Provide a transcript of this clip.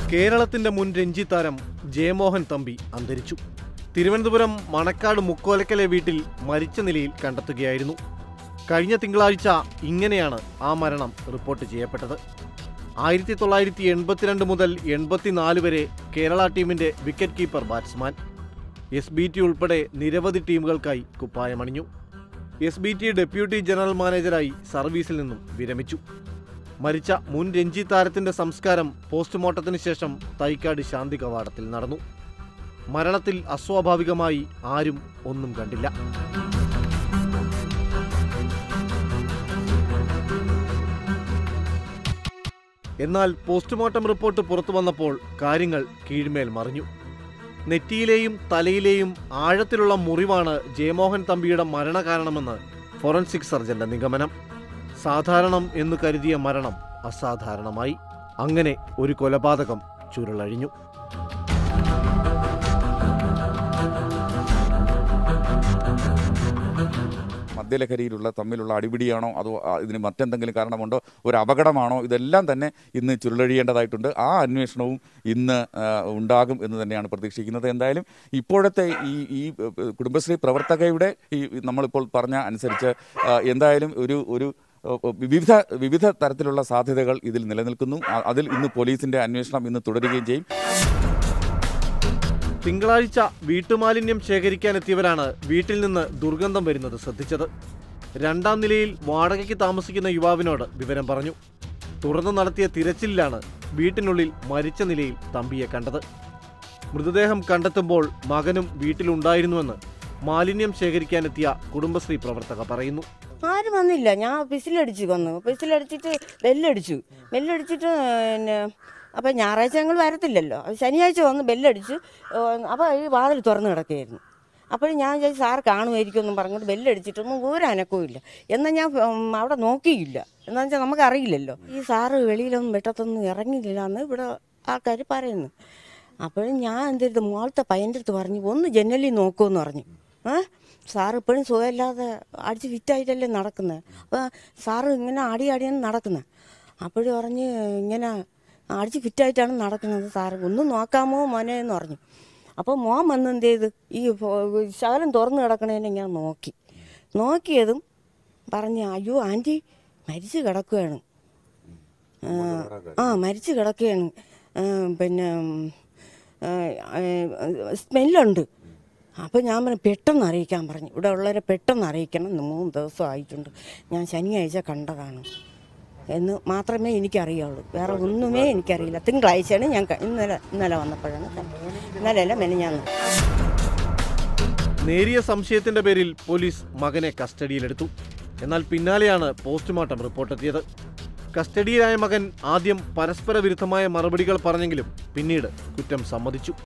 കേരളത്തിന്റെ മുൻ രഞ്ജി താരം ജയമോഹൻ തമ്പി അന്തരിച്ചു തിരുവനന്തപുരം മണക്കാട് മുക്കോലക്കലെ വീട്ടിൽ മരിച്ച നിലയിൽ കണ്ടെത്തുകയായിരുന്നു കഴിഞ്ഞ തിങ്കളാഴ്ച ഇങ്ങനെയാണ് ആ മരണം റിപ്പോർട്ട് ചെയ്യപ്പെട്ടത് ആയിരത്തി തൊള്ളായിരത്തി എൺപത്തിരണ്ട് മുതൽ എൺപത്തിനാല് വരെ കേരള ടീമിന്റെ wicket keeper batsman S B T ഉൾപ്പെടെ നിരവധി ടീമുകൾക്കായി കുപ്പായമണിഞ്ഞു S B T deputy general മാനേജരായി സർവീസിൽ നിന്നും വിരമിച്ചു മരിച്ച മുൻ രഞ്ജി താരത്തിന്റെ സംസ്കാരം പോസ്റ്റ്മോർട്ടത്തിന് ശേഷം തൈക്കാട് ശാന്തി കവാടത്തിൽ നടന്നു മരണത്തിൽ അസ്വാഭാവികമായി ആരും ഒന്നും കണ്ടില്ല എന്നാൽ പോസ്റ്റ്മോർട്ടം റിപ്പോർട്ട് പുറത്തു വന്നപ്പോൾ കാര്യങ്ങൾ കീഴ്മേൽ മറിഞ്ഞു നെറ്റിയിലെയും തലയിലെയും ആഴത്തിലുള്ള മുറിവാണ് ജയമോഹൻ തമ്പിയുടെ മരണകാരണമെന്ന് ഫോറൻസിക് സർജന്റെ നിഗമനം സാധാരണം എന്ന് കരുതിയ മരണം അസാധാരണമായി അങ്ങനെ ഒരു കൊലപാതകം ചുരുളഴിഞ്ഞു മദ്യലഹരിയിലുള്ള തമ്മിലുള്ള അടിപിടിയാണോ അതോ ആ, ഇതിന് മറ്റെന്തെങ്കിലും കാരണമുണ്ടോ ഒരു അപകടമാണോ ഇതെല്ലാം തന്നെ ഇന്ന് ചുരുളഴിയേണ്ടതായിട്ടുണ്ട് ആ അന്വേഷണവും ഇന്ന് ആ, ഉണ്ടാകും എന്ന് തന്നെയാണ് പ്രതീക്ഷിക്കുന്നത് എന്തായാലും ഇപ്പോഴത്തെ ഈ ഈ ഏഹ്, കുടുംബശ്രീ പ്രവർത്തകയുടെ ഈ നമ്മളിപ്പോൾ പറഞ്ഞ അനുസരിച്ച് ആ, എന്തായാലും ഒരു ഒരു ഏഹ്, വിവിധ വിവിധ തരത്തിലുള്ള സാധ്യതകൾ ഇതിൽ നിലനിൽക്കുന്നു ആ- അതിൽ ഇന്ന് പോലീസിന്റെ അന്വേഷണം ഇന്ന് തുടരുകയും ചെയ്യും തിങ്കളാഴ്ച വീട്ടുമാലിന്യം ശേഖരിക്കാനെത്തിയവരാണ് വീട്ടിൽ നിന്ന് ദുർഗന്ധം വരുന്നത് ശ്രദ്ധിച്ചത് രണ്ടാം നിലയിൽ വാടകയ്ക്ക് താമസിക്കുന്ന യുവാവിനോട് വിവരം പറഞ്ഞു തുടർന്ന് നടത്തിയ തിരച്ചിലിലാണ് വീട്ടിനുള്ളിൽ മരിച്ച നിലയിൽ തമ്പിയെ കണ്ടത് മൃതദേഹം കണ്ടെത്തുമ്പോൾ മകനും വീട്ടിലുണ്ടായിരുന്നുവെന്ന് മാലിന്യം ശേഖരിക്കാനെത്തിയ കുടുംബശ്രീ പ്രവർത്തക പറയുന്നു ആരും വന്നില്ല ഞാൻ പിസിലടിച്ചു വന്നു പിസിലടിച്ചിട്ട് ബെല്ലടിച്ചു ബെല്ലടിച്ചിട്ട് പിന്നെ അപ്പം ഞായറാഴ്ച ഞങ്ങൾ വരത്തില്ലല്ലോ അത് ശനിയാഴ്ച വന്ന് ബെല്ലടിച്ച് അപ്പോൾ ഈ വാതിൽ തുറന്ന് കിടക്കുകയായിരുന്നു അപ്പോൾ ഞാൻ വിചാരിച്ചു സാർ കാണുമായിരിക്കും എന്നും പറഞ്ഞിട്ട് ബെല്ലടിച്ചിട്ടൊന്നും ഒരു അനക്കവും ഇല്ല എന്നാൽ ഞാൻ ഉം, അവിടെ നോക്കിയില്ല എന്താണെന്ന് വെച്ചാൽ നമുക്കറിയില്ലല്ലോ ഈ സാറ് വെളിയിലൊന്നും വെട്ടത്തൊന്നും ഇറങ്ങിയില്ല എന്ന് ഇവിടെ ആൾക്കാർ പറയുന്നു അപ്പോഴും ഞാൻ എന്ത് ചെയ്തു മോളത്തെ പയ്യൻ്റെ അടുത്ത് പറഞ്ഞു ഒന്ന് ജനലിൽ നോക്കുമെന്ന് പറഞ്ഞു ഏ സാറ് ഇപ്പോഴും സുഖമില്ലാതെ അടിച്ച് ഫിറ്റായിട്ടല്ലേ നടക്കുന്നത് അപ്പോൾ സാറ് ഇങ്ങനെ ആടി ആടിയാണ് നടക്കുന്നത് അപ്പോഴും പറഞ്ഞ് ഇങ്ങനെ അടിച്ച് ഫിറ്റായിട്ടാണ് നടക്കുന്നത് സാറ് ഒന്ന് നോക്കാമോ മോനെ എന്ന് പറഞ്ഞു അപ്പോൾ മോൻ വന്ന് എന്ത് ചെയ്ത് ഈ ഫോ- ശകലം തുറന്ന് കിടക്കണേനെ ഇങ്ങനെ നോക്കി നോക്കിയതും പറഞ്ഞ് അയ്യോ ആൻറ്റി മരിച്ച് കിടക്കുകയാണ് ആ, ആ മരിച്ച് കിടക്കുകയാണ് ആ, പിന്നെ ആ, ആ, സ്മെല്ലുണ്ട് അപ്പോൾ ഞാൻ പറഞ്ഞു പെട്ടെന്ന് അറിയിക്കാൻ പറഞ്ഞു ഇവിടെ ഉള്ളവരെ പെട്ടെന്ന് അറിയിക്കണം ഇന്ന് മൂന്ന് ദിവസം ആയിട്ടുണ്ട് ഞാൻ ശനിയാഴ്ച കണ്ടതാണ് എന്ന് മാത്രമേ എനിക്കറിയുള്ളൂ വേറെ ഒന്നുമേ എനിക്കറിയില്ല തിങ്കളാഴ്ചയാണ് ഞാൻ ക- ഇന്നലെ ഇന്നലെ വന്നപ്പോഴാണ് കണ്ടത്. ഇന്നലെയല്ല മെനഞ്ഞാന്ന് നേരിയ സംശയത്തിന്റെ പേരിൽ പോലീസ് മകനെ കസ്റ്റഡിയിലെടുത്തു എന്നാൽ പിന്നാലെയാണ് പോസ്റ്റ്മോർട്ടം റിപ്പോർട്ടെത്തിയത് കസ്റ്റഡിയിലായ മകൻ ആദ്യം പരസ്പര വിരുദ്ധമായ മറുപടികൾ പറഞ്ഞെങ്കിലും പിന്നീട് കുറ്റം സമ്മതിച്ചു